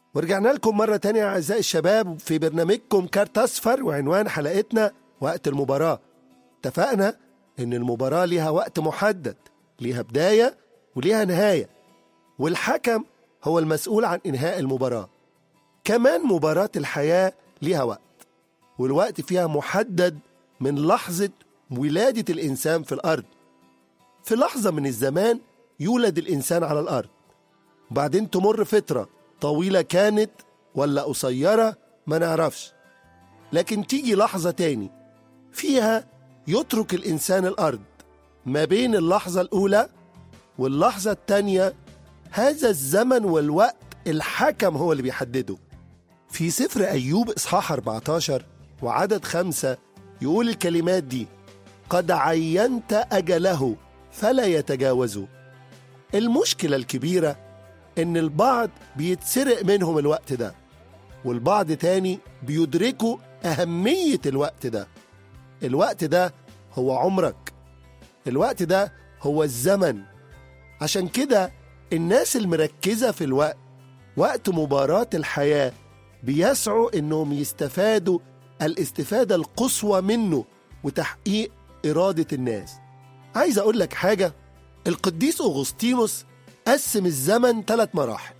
ورجعنا لكم مرة تانية أعزائي الشباب في برنامجكم كارت أصفر وعنوان حلقتنا وقت المباراة اتفقنا إن المباراة ليها وقت محدد ليها بداية وليها نهاية والحكم هو المسؤول عن إنهاء المباراة كمان مباراة الحياة ليها وقت والوقت فيها محدد من لحظة ولادة الإنسان في الأرض في لحظة من الزمان يولد الإنسان على الأرض وبعدين تمر فترة طويلة كانت ولا قصيرة ما نعرفش لكن تيجي لحظة تاني فيها يترك الإنسان الأرض ما بين اللحظة الأولى واللحظة التانية هذا الزمن والوقت الحكم هو اللي بيحدده في سفر أيوب إصحاح 14 وعدد خمسة يقول الكلمات دي قد عينت أجله فلا يتجاوزه المشكلة الكبيرة إن البعض بيتسرق منهم الوقت ده والبعض تاني بيدركوا أهمية الوقت ده الوقت ده هو عمرك الوقت ده هو الزمن عشان كده الناس المركزة في الوقت وقت مباراة الحياة بيسعوا إنهم يستفادوا الاستفادة القصوى منه وتحقيق إرادة الناس عايز أقول لك حاجة القديس أغسطينوس قسم الزمن ثلاث مراحل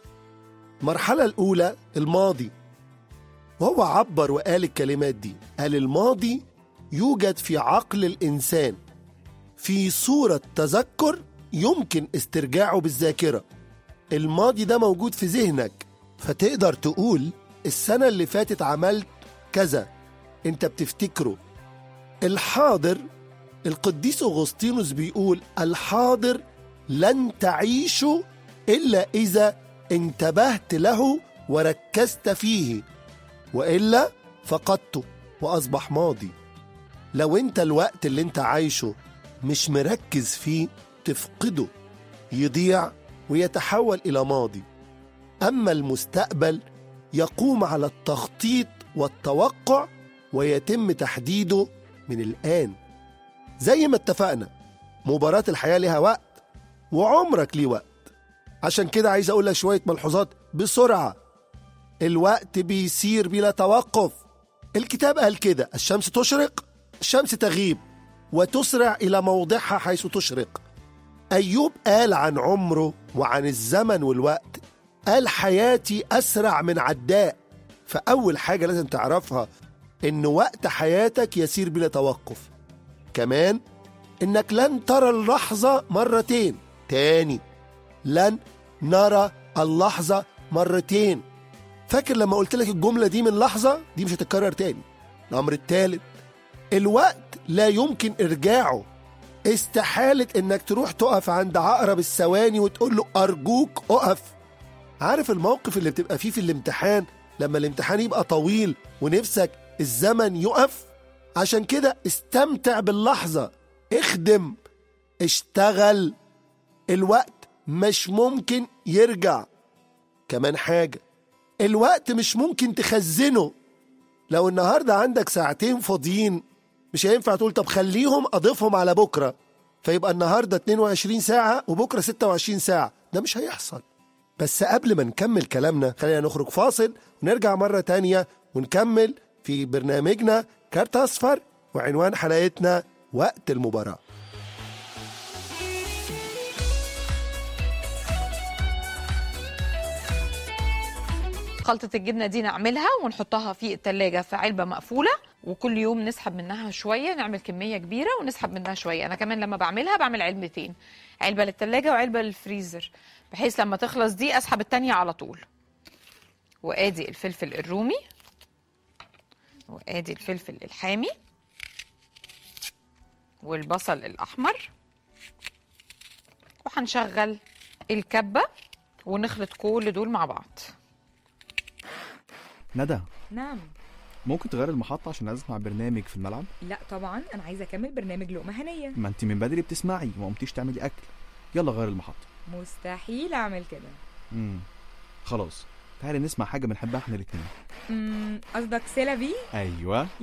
المرحلة الأولى الماضي وهو عبر وقال الكلمات دي قال الماضي يوجد في عقل الإنسان في صورة تذكر يمكن استرجاعه بالذاكرة الماضي ده موجود في ذهنك فتقدر تقول السنة اللي فاتت عملت كذا انت بتفتكره الحاضر القديس أغسطينوس بيقول الحاضر لن تعيشه إلا إذا انتبهت له وركزت فيه وإلا فقدته وأصبح ماضي لو انت الوقت اللي انت عايشه مش مركز فيه تفقده يضيع ويتحول إلى ماضي أما المستقبل يقوم على التخطيط والتوقع ويتم تحديده من الآن زي ما اتفقنا مباراة الحياة لها وقت وعمرك ليه وقت عشان كده عايز أقول لك شوية ملحوظات بسرعة الوقت بيسير بلا توقف الكتاب قال كده الشمس تشرق الشمس تغيب وتسرع إلى موضعها حيث تشرق أيوب قال عن عمره وعن الزمن والوقت قال حياتي أسرع من عداء فأول حاجة لازم تعرفها إن وقت حياتك يسير بلا توقف كمان إنك لن ترى اللحظة مرتين تاني لن نرى اللحظة مرتين فاكر لما قلت لك الجملة دي من لحظة دي مش هتتكرر تاني الأمر الثالث الوقت لا يمكن إرجاعه استحالة إنك تروح تقف عند عقرب الثواني وتقول له أرجوك أقف عارف الموقف اللي بتبقى فيه في الامتحان لما الامتحان يبقى طويل ونفسك الزمن يقف عشان كده استمتع باللحظة اخدم اشتغل الوقت مش ممكن يرجع كمان حاجة الوقت مش ممكن تخزنه لو النهاردة عندك ساعتين فاضيين مش هينفع تقول طب خليهم أضيفهم على بكرة فيبقى النهاردة 22 ساعة وبكرة 26 ساعة ده مش هيحصل بس قبل ما نكمل كلامنا خلينا نخرج فاصل ونرجع مرة تانية ونكمل في برنامجنا كارت أصفر وعنوان حلقتنا وقت المباراة خلطة الجبنة دي نعملها ونحطها في التلاجة في علبة مقفولة وكل يوم نسحب منها شوية نعمل كمية كبيرة ونسحب منها شوية أنا كمان لما بعملها بعمل علبتين علبة للتلاجة وعلبة للفريزر بحيث لما تخلص دي أسحب التانية على طول وآدي الفلفل الرومي وآدي الفلفل الحامي والبصل الأحمر وهنشغل الكبة ونخلط كل دول مع بعض ندى نعم ممكن تغير المحطة عشان عايز اسمع برنامج في الملعب لا طبعا انا عايزه اكمل برنامج لقمه هنيه ما انت من بدري بتسمعي وما قمتيش تعملي اكل يلا غير المحطة مستحيل اعمل كده امم خلاص تعالي نسمع حاجة بنحبها احنا الاتنين أمم، قصدك سيلافي ايوه